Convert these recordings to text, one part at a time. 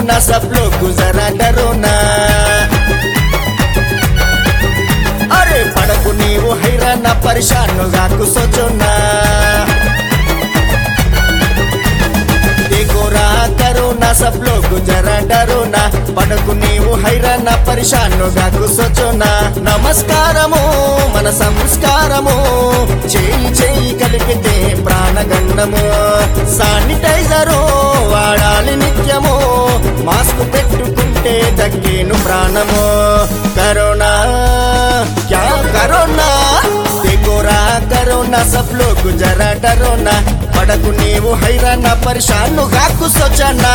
ना सब लोग गुजरा डरो ना అరే పడకు నీవు హైరాణ పరిశానుగా కుసొచ్చున్నా देखोरा करो ना सब लोग जरा डरो ना పడకు నీవు హైరాణ పరిశానుగా కుసొచ్చున్నా నమస్కారము మన సంస్కారము చేయి చేయి కలిపితే ప్రాణగండము శానిటైజరు వాడాలి నిత్యము మాస్క్ పెట్టుకుంటే దక్కేను ప్రాణము కరోనా क्या కరోనా देखोरा కరోనా सब लोग जरा डरो ना పడకు నీవు హైరాణ పరిశానుగా కుసొచ్చన్నా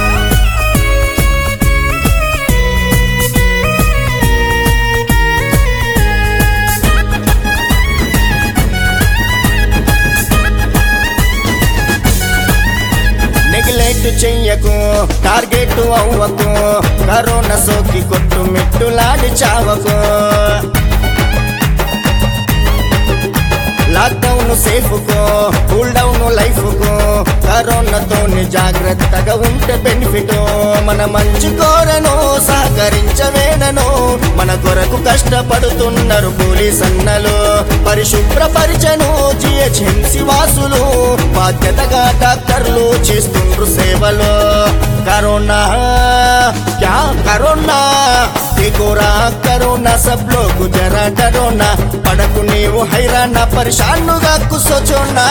నెగ్లెక్ట్ చెయ్యకు టార్గెట్ అవ్వకు కరోనా సోకి కొట్టు మెట్టులాడి చావకు లాక్డౌన్ సేఫ్ కో కూల్ డౌన్ లైఫ్ కో కరోనాతోని జాగ్రత్తగా ఉంటే బెనిఫిట్ మన మంచి కోరను సహకరించవేనను మన కొరకు కష్టపడుతున్నారు పోలీస్ అన్నలు పరిశుభ్రపరిచను జిహెచ్ఎంసి వాసులు బాధ్యతగా డాక్టర్లు చేస్తుండ్రు సేవలు కరోనా క్యా కరోనా देखोरा కరోనా सब लोग जरा डरो ना పడకు నీవు హైరాణ పరిశానుగా కుసొచోనా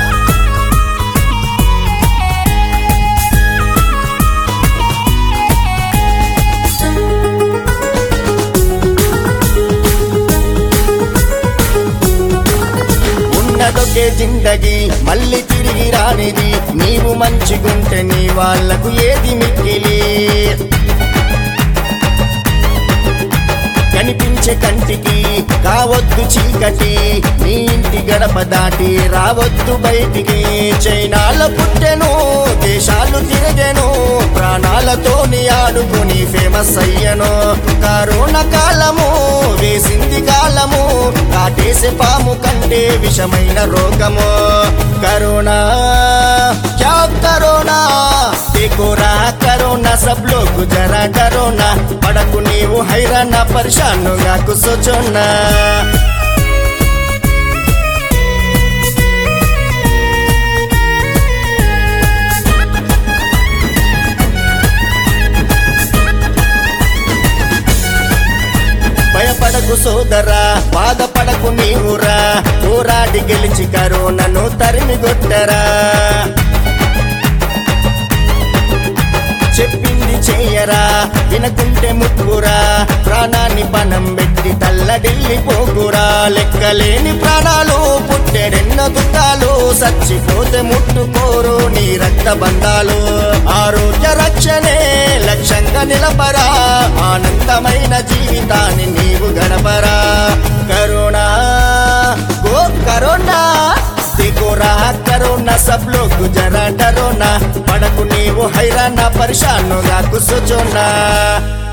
ఉన్నదొకే జిందగి మళ్ళీ తిరిగి రానిది నీవు మంచిగుంటే నీ వాళ్లకు ఏది మిక్కిలి కనిపించే కంటికి కావద్దు చీకటి నీ ఇంటి గడప దాటి రావద్దు బయటికి చైనాలో పుట్టెను దేశాలు తిరగెను ప్రాణాలతోని ఆడుకొని ఫేమస్ అయ్యను కరోనా కాలము వేసింది కాలము కాటేసే పాము కంటే విషమైన రోగము కరోనా క్యా కరోనా देखोरा కరోనా सब लोग जरा डरो ना పడకు నీవు హైరాణ పరిశానుగా కుసొచోనా భయపడకు సోదరా బాధపడకు నీవురా పోరాడి గెలిచి కరోనాను తరిమి కొట్టరా చెప్పింది చెయ్యరా వినకుంటే ముక్కురా ప్రాణాన్ని పణం పెట్టి తల్లడిల్లి పోకురా లెక్కలేని ప్రాణాలు పుట్టెడెన్న దుఃఖాలు చచ్చిపోతే ముట్టుకోరు నీ రక్త బంధాలు ఆరోగ్య రక్షణే లక్ష్యంగా నిలపరా ఆనందమైన జీవితాన్ని నీవు గడపరా కరోనా గో కరోనా देखोरा కరోనా सब लोग जरा डरो ना పడకు నీవు హైరాణ పరిశానుగా కుసొచోనా